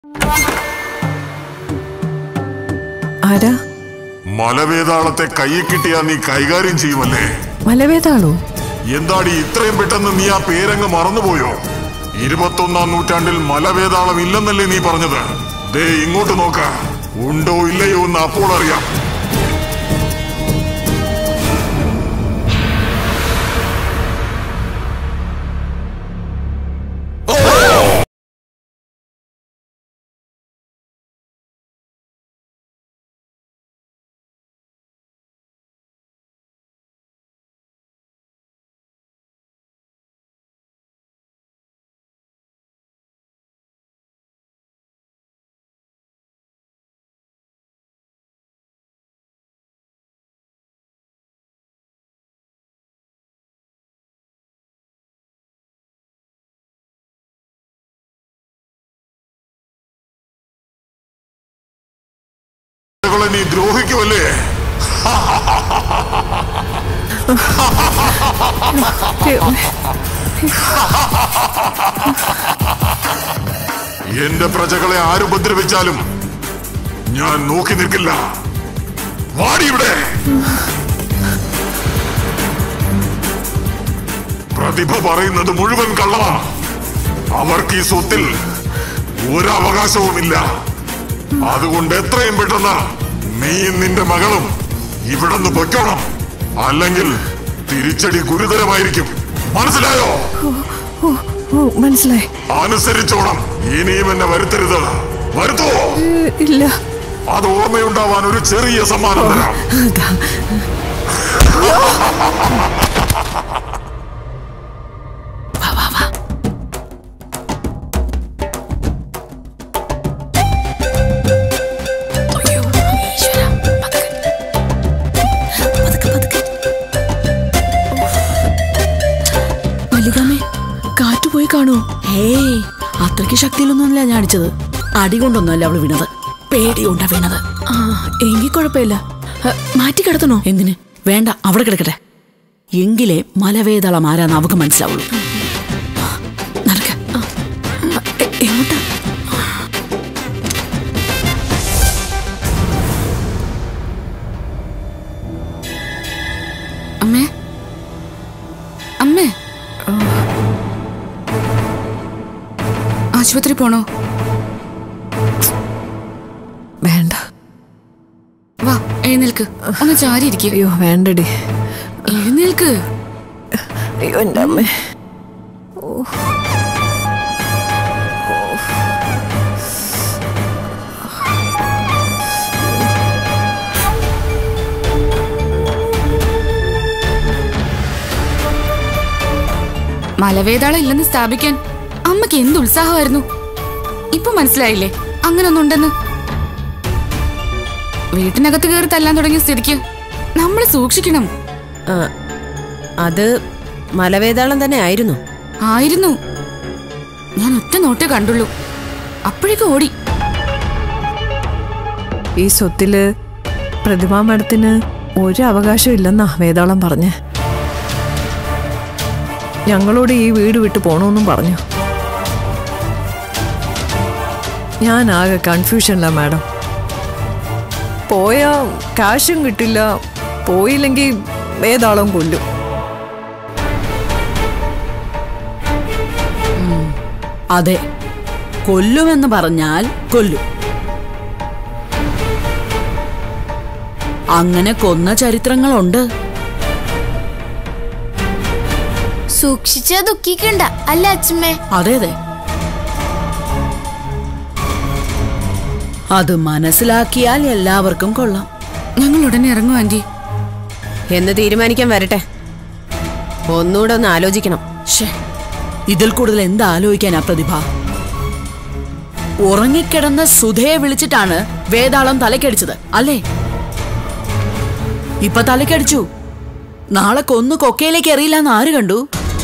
ആരാ മലവേതാളത്തെ കയ്യിൽ കിട്ടിയാ നീ കൈകാര്യം ചെയ്യുമല്ലേ മലവേതാളോ എന്താടി ഇത്രയും പെട്ടെന്ന് നീ ആ പേരങ്ങ് മറന്നുപോയോ ഇരുപത്തൊന്നാം നൂറ്റാണ്ടിൽ മലവേതാളം ഇല്ലെന്നല്ലേ നീ പറഞ്ഞത് ദേ ഇങ്ങോട്ട് നോക്ക ഉണ്ടോ ഇല്ലയോ എന്ന് അപ്പോൾ അറിയാം ഇവളെ നീ ദ്രോഹിക്കുമല്ലേ എന്റെ പ്രജകളെ ആരുപദ്രവിച്ചാലും ഞാൻ നോക്കി നിൽക്കില്ല വാടി ഇവിടെ പ്രതിഭ പറയുന്നത് മുഴുവൻ കള്ളമാണ് അവർക്ക് ഈ സ്വത്തിൽ ഒരവകാശവുമില്ല അതുകൊണ്ട് എത്രയും പെട്ടെന്ന് നീയും നിന്റെ മകളും ഇവിടെ നിന്ന് പൊയ്ക്കോണം അല്ലെങ്കിൽ തിരിച്ചടി ഗുരുതരമായിരിക്കും മനസ്സിലായോ ഓ ഓ മനസ്സിലായി അനുസരിച്ചോണം ഇനിയും എന്നെ വരുത്തരുത് വരുത്തുവോ ഏ, ഇല്ല അത് ഓർമ്മയുണ്ടാവാൻ ഒരു ചെറിയ സമ്മാനം തരാം അതാ മല്ലികാമേ കാറ്റ് പോയി കാണോ ഹേയ് അത്രയ്ക്ക് ശക്തിയിലൊന്നുമല്ല ഞാൻ അടിച്ചത് അടി കൊണ്ടൊന്നുമല്ല അവള് വീണത് പേടിയുണ്ടാ വീണത് ആ എങ്കിൽ കുഴപ്പമില്ല ഹ, മാറ്റി കിടത്തണോ എന്തിന് വേണ്ട അവിടെ കിടക്കട്ടെ എങ്കിലേ മലവേദളം ആരാന്ന് അവക്ക് മനസ്സിലാവുള്ളൂ നടക്ക ആ, എ- എങ്ങോട്ടാ അമ്മേ അമ്മേ ആശുപത്രി പോണോ വേണ്ട വാ എഴുന്നേൽക്ക് ഒന്ന് ചാരി ഇരിക്കുക അയ്യോ വേണ്ടടി എഴുന്നേൽക്ക് അയ്യോ എൻ്റെ അമ്മേ മലവേതാളം ഇല്ലെന്ന് സ്ഥാപിക്കാൻ അമ്മക്ക് എന്ത് ഉത്സാഹമായിരുന്നു ഇപ്പൊ മനസ്സിലായില്ലേ അങ്ങനൊന്നുണ്ടെന്ന് വീട്ടിനകത്ത് കയറി തല്ലാൻ തുടങ്ങിയ സ്ഥിതിക്ക് നമ്മൾ സൂക്ഷിക്കണം ആ, അത് മലവേതാളം തന്നെ ആയിരുന്നു ആയിരുന്നു ഞാൻ ഒറ്റ നോട്ടേ കണ്ടുള്ളൂ അപ്പോഴേക്കും ഓടി ഈ സ്വത്തില് പ്രതിമാ മഠത്തിന് ഒരു അവകാശം ഇല്ലെന്നാ വേതാളം പറഞ്ഞ് ഞങ്ങളോട് ഈ വീട് വിട്ടു പോണമെന്നും പറഞ്ഞു ഞാൻ ആകെ കൺഫ്യൂഷനില്ല മാഡം പോയാ കാശും കിട്ടില്ല പോയില്ലെങ്കിൽ വേതാളം കൊല്ലും അതെ കൊല്ലുമെന്ന് പറഞ്ഞാൽ കൊല്ലും അങ്ങനെ കൊന്ന ചരിത്രങ്ങളുണ്ട് സൂക്ഷിച്ച് ദുഃഖിക്കണ്ട അല്ല അച്ഛമ്മേ അതെ അതെ അത് മനസ്സിലാക്കിയാൽ എല്ലാവർക്കും കൊള്ളാം ഞങ്ങൾ ഉടനെ ഇറങ്ങും ആന്റി എന്ന് തീരുമാനിക്കാൻ വരട്ടെ ഒന്നുകൂടെ ഒന്ന് ആലോചിക്കണം ശ്ശേ, ഇതിൽ കൂടുതൽ എന്താ ആലോചിക്കാനാ പ്രതിഭ ഉറങ്ങിക്കിടന്ന സുധയെ വിളിച്ചിട്ടാണ് വേതാളം തലക്കടിച്ചത് അല്ലേ ഇപ്പൊ തലക്കടിച്ചു നാളെ കൊന്നു കൊക്കയിലേക്ക് എറിയില്ലെന്ന് ആര് കണ്ടു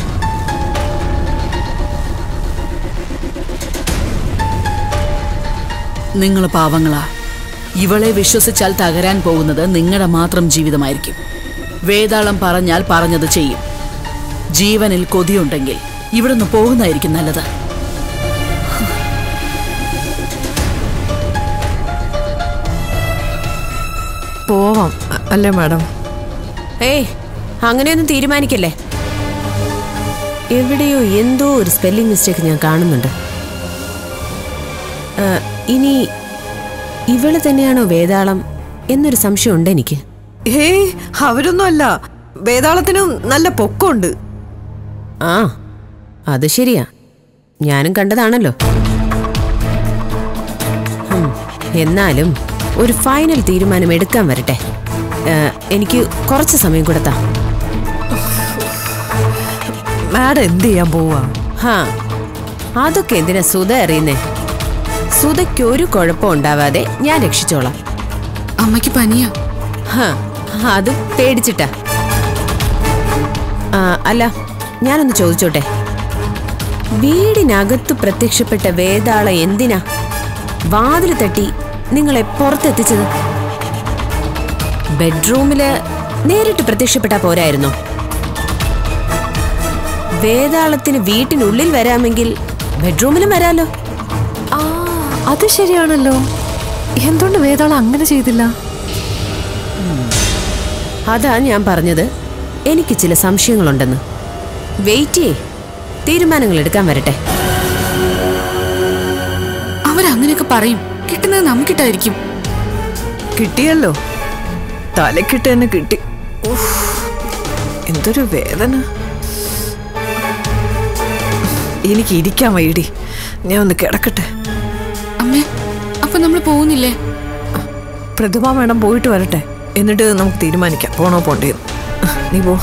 നിങ്ങൾ പാവങ്ങളാ ഇവളെ വിശ്വസിച്ചാൽ തകരാൻ പോകുന്നത് നിങ്ങളുടെ മാത്രം ജീവിതമായിരിക്കും വേതാളം പറഞ്ഞാൽ പറഞ്ഞത് ചെയ്യും ജീവനിൽ കൊതിയുണ്ടെങ്കിൽ ഇവിടുന്ന് പോകുന്നതായിരിക്കും നല്ലത് ആവാം അ- അല്ലേ മാഡം ഏയ് അങ്ങനെയൊന്നും തീരുമാനിക്കല്ലേ എവിടെയോ എന്തോ ഒരു സ്പെല്ലിംഗ് മിസ്റ്റേക്ക് ഞാൻ കാണുന്നുണ്ട് ആ, ഇനി ഇവള് തന്നെയാണോ വേതാളം എന്നൊരു സംശയമുണ്ട് എനിക്ക് ഏയ് അവരൊന്നും അല്ല വേതാളത്തിനും നല്ല പൊക്കമുണ്ട് ആ അത് ശരിയാ ഞാനും കണ്ടതാണല്ലോ ഹും, എന്നാലും ഒരു ഫൈനൽ തീരുമാനം എടുക്കാൻ വരട്ടെ ആ, എനിക്ക് കുറച്ച് സമയം കൊടുത്താ മാഡം എന്ത് ചെയ്യാൻ പോവാ ഹാ അതൊക്കെ എന്തിനാ സുധ അറിയുന്നേ സുധയ്ക്ക് ഒരു കുഴപ്പം ഉണ്ടാവാതെ ഞാൻ രക്ഷിച്ചോളാം അമ്മയ്ക്ക് പനിയാ ഹാ അത് പേടിച്ചിട്ടാ ആ, അല്ല ഞാനൊന്ന് ചോദിച്ചോട്ടെ വീടിനകത്ത് പ്രത്യക്ഷപ്പെട്ട വേതാള എന്തിനാ വാതിൽ തട്ടി നിങ്ങളെ പുറത്തെത്തിച്ചത് ബെഡ്റൂമില് നേരിട്ട് പ്രത്യക്ഷപ്പെട്ടാ പോരായിരുന്നോ വേതാളത്തിന് വീട്ടിനുള്ളിൽ വരാമെങ്കിൽ ബെഡ്റൂമിലും വരാലോ ആ അത് ശരിയാണല്ലോ എന്തുകൊണ്ട് വേതാളം അങ്ങനെ ചെയ്തില്ല അതാ ഞാൻ പറഞ്ഞത് എനിക്ക് ചില സംശയങ്ങളുണ്ടെന്ന് വെയിറ്റ് ചെയ്യേ തീരുമാനങ്ങൾ എടുക്കാൻ വരട്ടെ അവരങ്ങനെയൊക്കെ പറയും കിട്ടുന്നത് നമുക്കിട്ടായിരിക്കും കിട്ടിയല്ലോ തലക്കിട്ട് തന്നെ കിട്ടി ഉഫ്, എന്തൊരു വേദന എനിക്ക് ഇരിക്കാൻ വൈടി ഞാൻ ഒന്ന് കിടക്കട്ടെ അമ്മേ അപ്പൊ നമ്മൾ പോകുന്നില്ലേ പ്രതിഭ മേഡം പോയിട്ട് വരട്ടെ എന്നിട്ട് നമുക്ക് തീരുമാനിക്കാം പോണോ പോണ്ടേന്ന് നീ പോ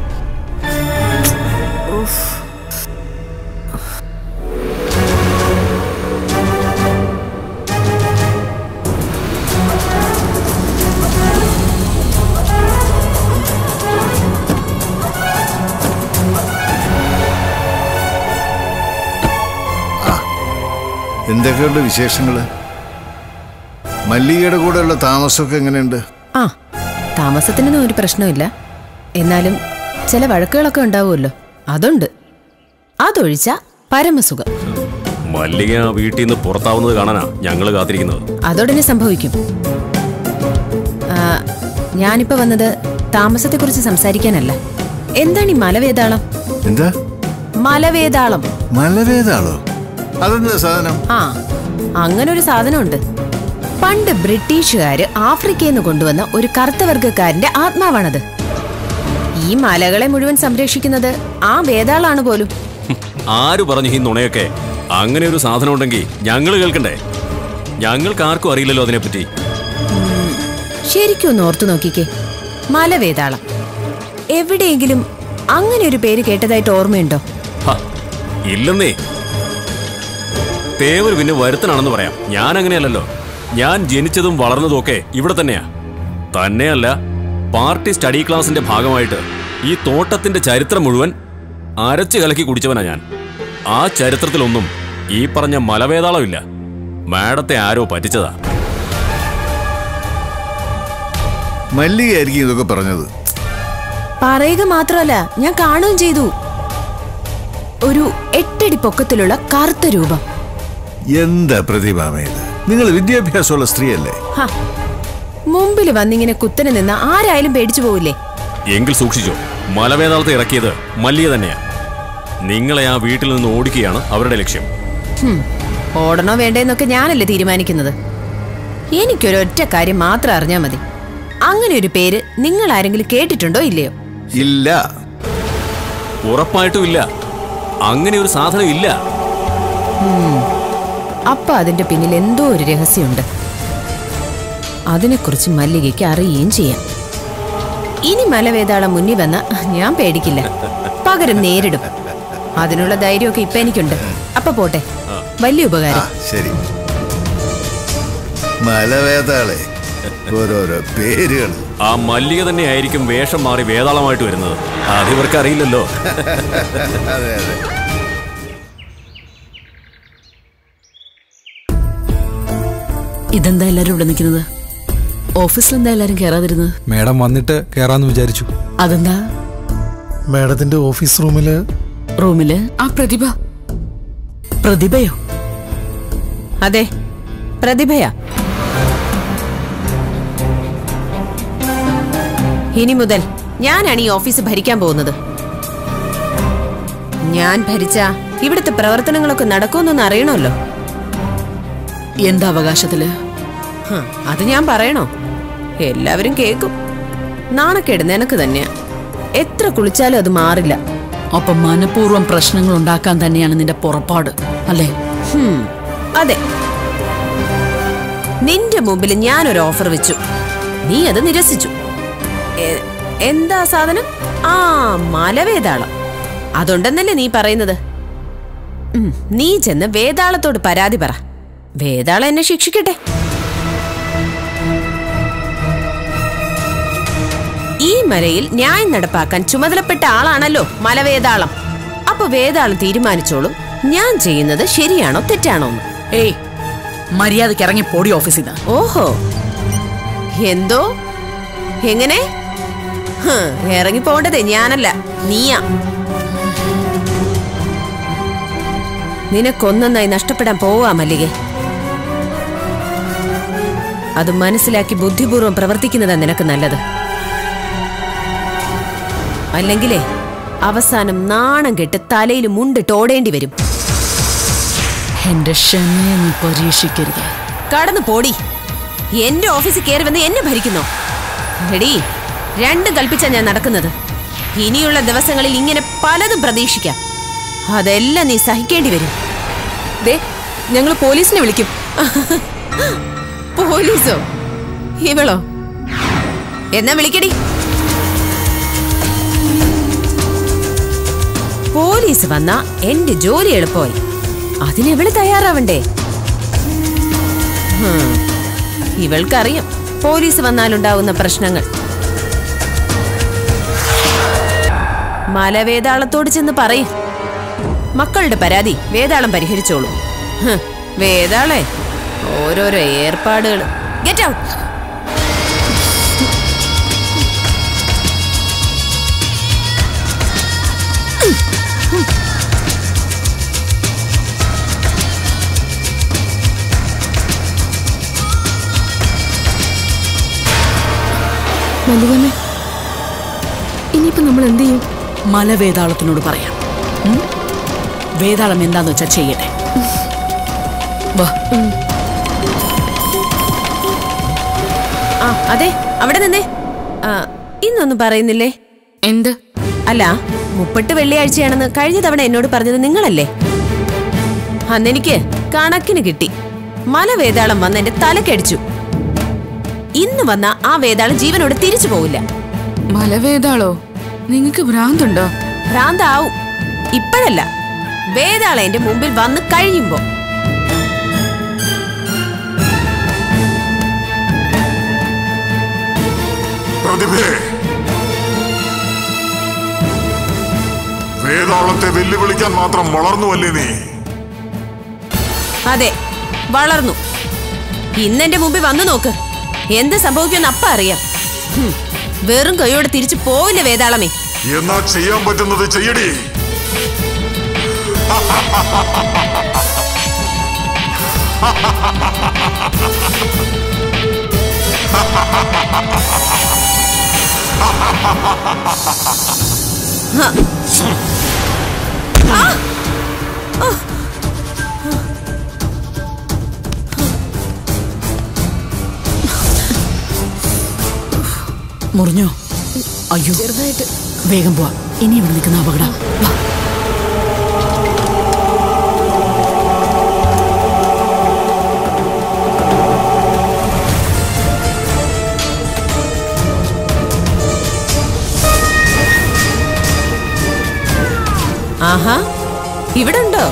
എന്തൊക്കെയുണ്ട് വിശേഷങ്ങള് മല്ലികയുടെ കൂടെയുള്ള താമസമൊക്കെ എങ്ങനെയുണ്ട് ആ താമസത്തിനൊന്നും ഒരു പ്രശ്നമില്ല എന്നാലും ചില വഴക്കുകളൊക്കെ ഉണ്ടാവുമല്ലോ അതുണ്ട് അതൊഴിച്ച പരമസുഖം മല്ലിക വീട്ടിൽ നിന്ന് പുറത്താവുന്നത് കാണാനാ ഞങ്ങള് കാത്തിരിക്കുന്നത് അതോടനെ സംഭവിക്കും ആ, ഞാനിപ്പോ വന്നത് താമസത്തെക്കുറിച്ച് സംസാരിക്കാനല്ല എന്താണ് ഈ മലവേതാളം എന്താ മലവേതാളം മലവേദാളോ അതെന്താ സാധനം ആ അങ്ങനെ ഒരു സാധനമുണ്ട് പണ്ട് ബ്രിട്ടീഷുകാര് ആഫ്രിക്കയിൽ നിന്ന് കൊണ്ടുവന്ന ഒരു കറുത്ത വർഗക്കാരന്റെ ആത്മാവാണത് ഈ മലകളെ മുഴുവൻ സംരക്ഷിക്കുന്നത് ആ വേതാളാണ് പോലും ഹും, ആര് പറഞ്ഞു ഈ നുണയൊക്കെ അങ്ങനെ ഒരു സാധനം ഉണ്ടെങ്കിൽ ഞങ്ങൾ കേൾക്കണ്ടേ ഞങ്ങൾക്ക് ആർക്കും അറിയില്ലല്ലോ അതിനെപ്പറ്റി ശരിക്കും ഒന്ന് ഓർത്തു നോക്കിക്കേ മലവേതാളം എവിടെയെങ്കിലും അങ്ങനെ ഒരു പേര് കേട്ടതായിട്ട് ഓർമ്മയുണ്ടോ ഹ, ഇല്ലെന്നേ തേവർ പിന്നെ വരുത്തനാണെന്ന് പറയാം ഞാൻ അങ്ങനെയല്ലല്ലോ ഞാൻ ജനിച്ചതും വളർന്നതും ഒക്കെ ഇവിടെ തന്നെയാ തന്നെയല്ല പാർട്ടി സ്റ്റഡി ക്ലാസിന്റെ ഭാഗമായിട്ട് ഈ തോട്ടത്തിന്റെ ചരിത്രം മുഴുവൻ അരച്ച് കലക്കി കുടിച്ചവനാ ഞാൻ ആ ചരിത്രത്തിലൊന്നും ഈ പറഞ്ഞ മലവേതാളമില്ല മാഡത്തെ ആരോ പറ്റിച്ചതാ മല്ലികയായിരിക്കും ഇതൊക്കെ പറഞ്ഞത് പറയുക മാത്രമല്ല ഞാൻ കാണുകയും ചെയ്തു ഒരു എട്ടടി പൊക്കത്തിലുള്ള കറുത്ത രൂപം എന്താ പ്രതിഭാമയത് നിങ്ങൾ വിദ്യാഭ്യാസമുള്ള സ്ത്രീയല്ലേ ഹ, മുമ്പിൽ വന്നിങ്ങനെ കുത്തനെ നിന്ന് ആരായാലും പേടിച്ചു പോവില്ലേ എങ്കിൽ സൂക്ഷിച്ചോ മലവേതാളത്തെ ഇറക്കിയത് മല്ലിക തന്നെയാ നിങ്ങളെ ആ വീട്ടിൽ നിന്ന് ഓടിക്കുകയാണ് അവരുടെ ലക്ഷ്യം ഹും, ഓടണോ വേണ്ടേന്നൊക്കെ ഞാനല്ലേ തീരുമാനിക്കുന്നത് എനിക്കൊരൊറ്റ കാര്യം മാത്രം അറിഞ്ഞാൽ മതി അങ്ങനെ ഒരു പേര് നിങ്ങൾ ആരെങ്കിലും കേട്ടിട്ടുണ്ടോ ഇല്ലയോ ഇല്ല ഉറപ്പായിട്ടും ഇല്ല അങ്ങനെ ഒരു സാധനം ഇല്ല അപ്പൊ അതിന്റെ പിന്നിൽ എന്തോ ഒരു രഹസ്യമുണ്ട് അതിനെക്കുറിച്ച് മല്ലികയ്ക്ക് അറിയുകയും ചെയ്യാം ഇനി മലവേതാളം മുന്നിൽ വന്ന ഞാൻ പേടിക്കില്ല പകരം നേരിടും അതിനുള്ള ധൈര്യമൊക്കെ ഇപ്പൊ എനിക്കുണ്ട് അപ്പൊ പോട്ടെ വലിയ ആ ഉപകാരം ശരി മലവേതാളെ ഓരോരോ പേരുകൾ ആ മല്ലിക തന്നെ ആയിരിക്കും വേഷം മാറി വേതാളമായിട്ട് വരുന്നത് അതിവർക്ക് അറിയില്ലല്ലോ അതെ അതെ ഇതെന്താ എല്ലാരും ഇവിടെ നിൽക്കുന്നത് ഓഫീസിൽ എന്താ എല്ലാരും കയറാതിരുന്നത് മേഡം വന്നിട്ട് കയറാന്ന് വിചാരിച്ചു അതെന്താ മേഡത്തിന്റെ ഓഫീസ് റൂമില് റൂമില് ആ പ്രതിഭ പ്രതിഭയോ അതെ പ്രതിഭയാ ഇനി മുതൽ ഞാനാണ് ഈ ഓഫീസ് ഭരിക്കാൻ പോകുന്നത് ഞാൻ ഭരിച്ച ഇവിടുത്തെ പ്രവർത്തനങ്ങളൊക്കെ നടക്കുമെന്നൊന്ന് അറിയണമല്ലോ എന്താ അവകാശത്തില് ഹ, അത് ഞാൻ പറയണോ എല്ലാവരും കേൾക്കും നാണക്കേട് നിനക്ക് തന്നെയാ എത്ര കുളിച്ചാലും അത് മാറില്ല ഒപ്പം മനഃപൂർവ്വം പ്രശ്നങ്ങൾ ഉണ്ടാക്കാൻ തന്നെയാണ് നിന്റെ പുറപ്പാട് അല്ലേ ഹും, അതെ നിന്റെ മുമ്പിൽ ഞാനൊരു ഓഫർ വെച്ചു നീ അത് നിരസിച്ചു എ- എന്താ സാധനം ആ മലവേതാളം അതുണ്ടെന്നല്ലേ നീ പറയുന്നത് ഉം, നീ ചെന്ന് വേതാളത്തോട് പരാതി പറ വേതാളം എന്നെ ശിക്ഷിക്കട്ടെ ഈ മലയിൽ ന്യായം നടപ്പാക്കാൻ ചുമതലപ്പെട്ട ആളാണല്ലോ മലവേതാളം അപ്പൊ വേതാളം തീരുമാനിച്ചോളും ഞാൻ ചെയ്യുന്നത് ശരിയാണോ തെറ്റാണോ എന്ന് ഏയ് മര്യാദയ്ക്ക് ഇറങ്ങി പോടി ഓഫീസിൽ നിന്ന് ഓഹോ എന്തോ എങ്ങനെ ഹ്, ഇറങ്ങി പോണ്ടത് ഞാനല്ല നീയാ നിനക്കൊന്നൊന്നായി നഷ്ടപ്പെടാൻ പോവാ മല്ലികെ അത് മനസ്സിലാക്കി ബുദ്ധിപൂർവം പ്രവർത്തിക്കുന്നതാ നിനക്ക് നല്ലത് അല്ലെങ്കിലേ അവസാനം നാണം കെട്ട് തലയിൽ മുണ്ടിട്ട് ഓടേണ്ടി വരും എന്റെ ക്ഷമയെ നീ പരീക്ഷിക്കരുത് കടന്നു പോടി എന്റെ ഓഫീസിൽ കയറി വന്ന് എന്നെ ഭരിക്കുന്നോ എടീ രണ്ടും കൽപ്പിച്ചാ ഞാൻ നടക്കുന്നത് ഇനിയുള്ള ദിവസങ്ങളിൽ ഇങ്ങനെ പലതും പ്രതീക്ഷിക്കാം അതെല്ലാം നീ സഹിക്കേണ്ടി വരും ദേ ഞങ്ങൾ പോലീസിനെ വിളിക്കും പോലീസോ ഇവളോ എന്നാ വിളിക്കടി പോലീസ് വന്നാ എന്റെ ജോലി എളുപ്പമായി അതിനെവള് തയ്യാറാവണ്ടേ ഹും, ഇവൾക്കറിയാം പോലീസ് വന്നാലുണ്ടാവുന്ന പ്രശ്നങ്ങൾ മലവേതാളത്തോട് ചെന്ന് പറയും മക്കളുടെ പരാതി വേതാളം പരിഹരിച്ചോളൂ ഹ്, വേതാളെ ഓരോരോ ഏർപ്പാടുകൾ ഗെറ്റ് ഔട്ട് മല്ലികമ്മേ ഇനിയിപ്പോ നമ്മൾ എന്ത് ചെയ്യും മലവേതാളത്തിനോട് പറയാം ഉം? വേതാളം എന്താന്ന് വെച്ചാ ചെയ്യട്ടെ വാ ആ അതെ അവിടെ നിന്നേ ആ, ഇന്നൊന്നും പറയുന്നില്ലേ എന്ത് അല്ല മുപ്പട്ട് വെള്ളിയാഴ്ചയാണെന്ന് കഴിഞ്ഞ തവണ എന്നോട് പറഞ്ഞത് നിങ്ങളല്ലേ അന്നെനിക്ക് കണക്കിന് കിട്ടി മലവേതാളം വന്ന് എന്റെ തലക്കടിച്ചു ഇന്ന് വന്ന ആ വേതാളം ജീവനോട് തിരിച്ചു പോവില്ല മലവേതാളോ നിങ്ങക്ക് ഭ്രാന്തുണ്ടോ ഭ്രാന്താവും ഇപ്പോഴല്ല വേതാളം എന്റെ മുമ്പിൽ വന്ന് കഴിയുമ്പോ പ്രതിഭേ വേതാളത്തെ വെല്ലുവിളിക്കാൻ മാത്രം വളർന്നുവല്ലേ നീ അതെ വളർന്നു ഇന്നെന്റെ മുമ്പിൽ വന്നു നോക്ക് എന്ത് സംഭവിക്കുമെന്ന് അപ്പ അറിയാം ഹും, വെറും കൈയോടെ തിരിച്ചു പോവില്ല വേതാളമേ എന്നാ ചെയ്യാൻ പറ്റുന്നത് ചെയ്യടി മുറിഞ്ഞോ അയ്യോ വേഗം പോവാ ഇനി ഇവിടെ നിൽക്കുന്ന അപകടം വാ ആഹാ ഇവിടെ ഉണ്ടോ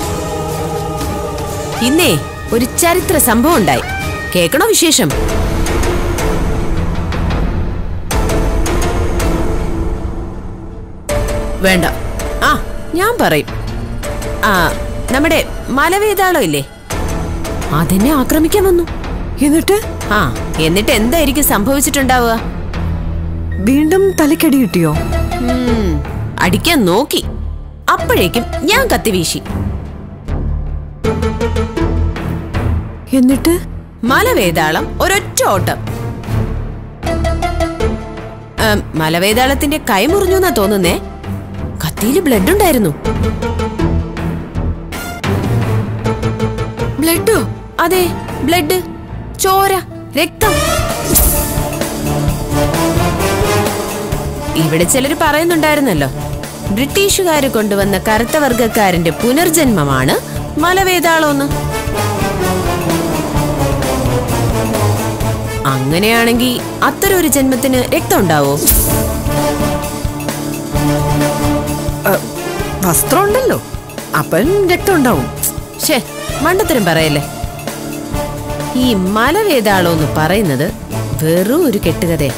ഇന്നേ ഒരു ചരിത്ര സംഭവം ഉണ്ടായി കേക്കണോ വിശേഷം വേണ്ട ആ ഞാൻ പറയും ആ നമ്മുടെ മലവേതാളം ഇല്ലേ അതെന്നെ ആക്രമിക്കാൻ വന്നു എന്നിട്ട് ആ എന്നിട്ട് എന്തായിരിക്കും സംഭവിച്ചിട്ടുണ്ടാവുക വീണ്ടും തലക്കടി കിട്ടിയോ ഉം, അടിക്കാൻ നോക്കി അപ്പോഴേക്കും ഞാൻ കത്തി വീശി എന്നിട്ട് മലവേതാളം ഒരൊറ്റ ഓട്ടം ഉം, മലവേതാളത്തിന്റെ കൈ മുറിഞ്ഞു എന്നാ തോന്നുന്നേ കത്തിയില് ബ്ലഡ് ഉണ്ടായിരുന്നു ബ്ലഡോ അതെ ബ്ലഡ് ചോര രക്തം ഇവിടെ ചിലർ പറയുന്നുണ്ടായിരുന്നല്ലോ ബ്രിട്ടീഷുകാര് കൊണ്ടുവന്ന കറുത്ത വർഗക്കാരന്റെ പുനർജന്മമാണ് മലവേതാളമെന്ന് അങ്ങനെയാണെങ്കിൽ അത്തരം ഒരു ജന്മത്തിന് രക്തം ഉണ്ടാവോ വസ്ത്രം ഉണ്ടല്ലോ അപ്പം രക്തം ഉണ്ടാവും ഷേ മണ്ടത്തരം പറയല്ലേ ഈ മലവേതാളോ എന്ന് പറയുന്നത് വെറും ഒരു കെട്ടുകഥയാ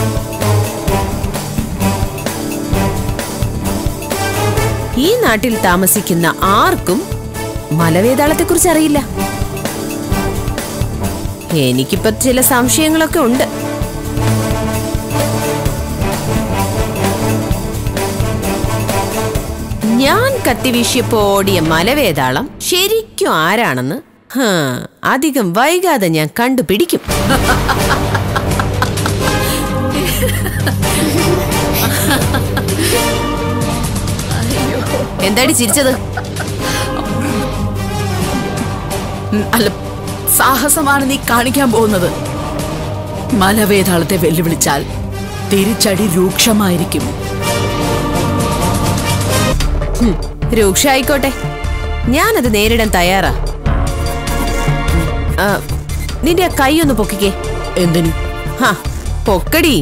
ഈ നാട്ടിൽ താമസിക്കുന്ന ആർക്കും മലവേതാളത്തെക്കുറിച്ച് അറിയില്ല എനിക്കിപ്പോ ചില സംശയങ്ങളൊക്കെ ഉണ്ട് ഞാൻ കത്തിവീശിയപ്പോ ഓടിയ മലവേതാളം ശരിക്കും ആരാണെന്ന് ഹാ, അധികം വൈകാതെ ഞാൻ കണ്ടുപിടിക്കും എന്താടി ചിരിച്ചത് ഉം, അല്ല സാഹസമാണ് നീ കാണിക്കാൻ പോകുന്നത് മലവേതാളത്തെ വെല്ലുവിളിച്ചാൽ തിരിച്ചടി രൂക്ഷമായിരിക്കും രൂക്ഷായിക്കോട്ടെ ഞാനത് നേരിടാൻ തയ്യാറാ ആ, നിന്റെ ആ കൈ ഒന്ന് പൊക്കിക്കേ എന്തിനു ഹാ പൊക്കടി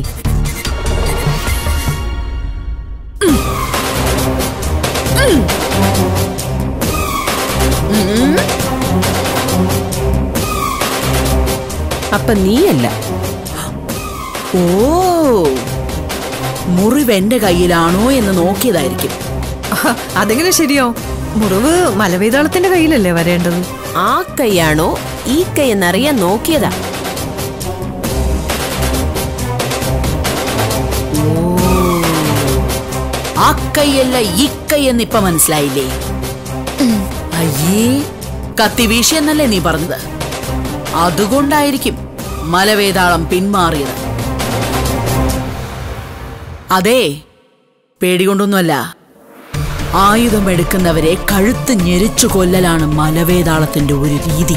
അപ്പൊ നീയല്ല ഓ മുറിവ് എന്റെ കയ്യിലാണോ എന്ന് നോക്കിയതായിരിക്കും ആഹ്, അതെങ്ങനെ ശരിയോ മുറിവ് മലവേതാളത്തിന്റെ കയ്യിലല്ലേ വരേണ്ടത് ആ കൈയാണോ ഈ കൈ എന്നറിയാൻ നോക്കിയതാ ആ കൈയല്ല ഈ കൈ എന്നിപ്പ മനസ്സിലായില്ലേ അയ്യേ കത്തി വീശി എന്നല്ലേ നീ പറഞ്ഞത് അതുകൊണ്ടായിരിക്കും മലവേതാളം പിന്മാറിയത് അതെ പേടികൊണ്ടൊന്നുമല്ല ആയുധം എടുക്കുന്നവരെ കഴുത്ത് ഞെരിച്ചു കൊല്ലലാണ് മലവേതാളത്തിന്റെ ഒരു രീതി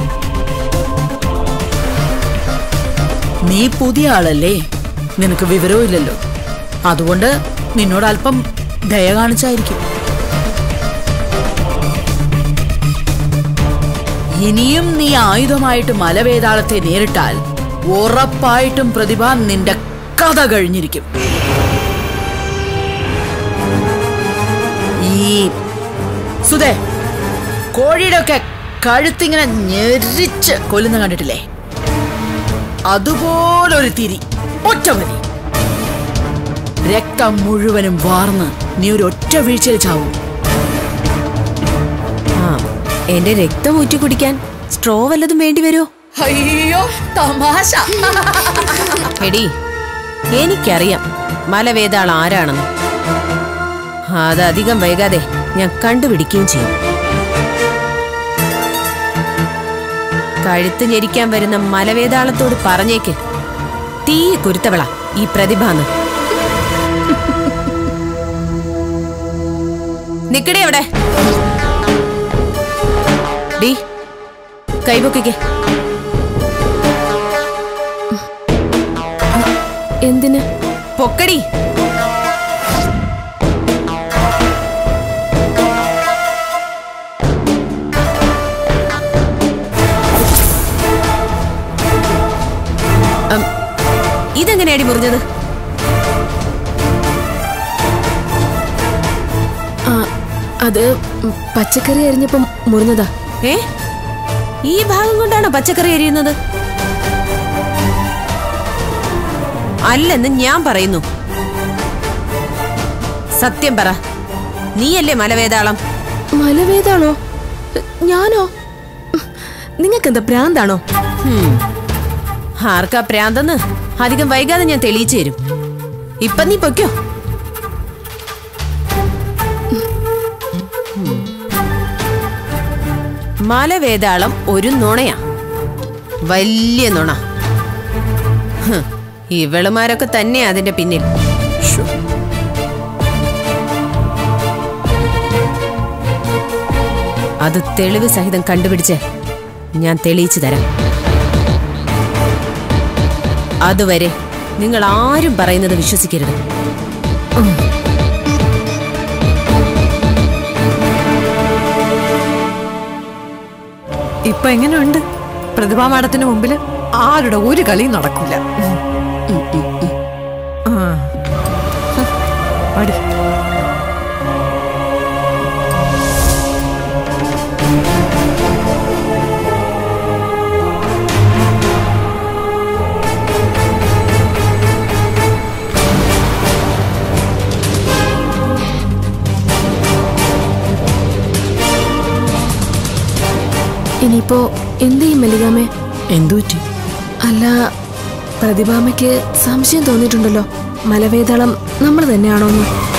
നീ പുതിയ ആളല്ലേ നിനക്ക് വിവരവും ഇല്ലല്ലോ അതുകൊണ്ട് നിന്നോട് അല്പം ദയ കാണിച്ചായിരിക്കും ഇനിയും നീ ആയുധമായിട്ട് മലവേതാളത്തെ നേരിട്ടാൽ ഉറപ്പായിട്ടും പ്രതിഭ നിന്റെ കഥ കഴിഞ്ഞിരിക്കും ഈ സുധേ കോഴിയുടെ ഒക്കെ കഴുത്തിങ്ങനെ ഞെരിച്ച് കൊല്ലുന്ന കണ്ടിട്ടില്ലേ അതുപോലൊരു തിരി ഒറ്റവലി രക്തം മുഴുവനും വാർന്ന് നീ ഒരു ഒറ്റ വീഴ്ചയിൽ ചാവും ആ എന്റെ രക്തം ഊറ്റി കുടിക്കാൻ സ്ട്രോ വല്ലതും വേണ്ടി വരുമോ അയ്യോ തമാശ എടി എനിക്കറിയാം മലവേതാളം ആരാണെന്ന് അത് അധികം വൈകാതെ ഞാൻ കണ്ടുപിടിക്കുകയും ചെയ്യും കഴുത്ത് ഞെരിക്കാൻ വരുന്ന മലവേതാളത്തോട് പറഞ്ഞേക്ക് തീ കുരുത്തവള ഈ പ്രതിഭാന്ന് നിക്കടേ അവിടെ ഡീ കൈപൊക്കിക്കേ എന്തിന് പൊക്കടി അം, ഇതെങ്ങനെയാടി മുറിഞ്ഞത് ആ അത് പച്ചക്കറി അരിഞ്ഞപ്പം മുറിഞ്ഞതാ ഏ ഈ ഭാഗം കൊണ്ടാണോ പച്ചക്കറി എരിയുന്നത് അല്ലെന്ന് ഞാൻ പറയുന്നു സത്യം പറ നീയല്ലേ മലവേതാളം മലവേദാണോ ഞാനോ നിങ്ങൾക്കെന്താ ഭ്രാന്താണോ ഹും. ആർക്കാ പ്രാന്തെന്ന് അധികം വൈകാതെ ഞാൻ തെളിയിച്ചു തരും ഇപ്പൊ നീ പൊയ്ക്കോ ഹും. മലവേതാളം ഒരു നുണയാ വലിയ നുണ ഹ്. ഇവളുമാരൊക്കെ തന്നെയാ അതിന്റെ പിന്നിൽ അത് തെളിവ് സഹിതം കണ്ടുപിടിച്ച് ഞാൻ തെളിയിച്ചു തരാം അതുവരെ നിങ്ങൾ ആരും പറയുന്നത് വിശ്വസിക്കരുത് ഇപ്പൊ എങ്ങനെയുണ്ട് പ്രതിഭാ മാഡത്തിന് മുമ്പിൽ ആരുടെ ഒരു കളിയും നടക്കില്ല ആ ഹ്, പാടി ഇനിയിപ്പോ എന്ത് ചെയ്യും മല്ലികാമേ എന്തു പറ്റി അല്ല പ്രതിഭാമയ്ക്ക് സംശയം തോന്നിയിട്ടുണ്ടല്ലോ മലവേദളം നമ്മൾ തന്നെയാണോന്ന്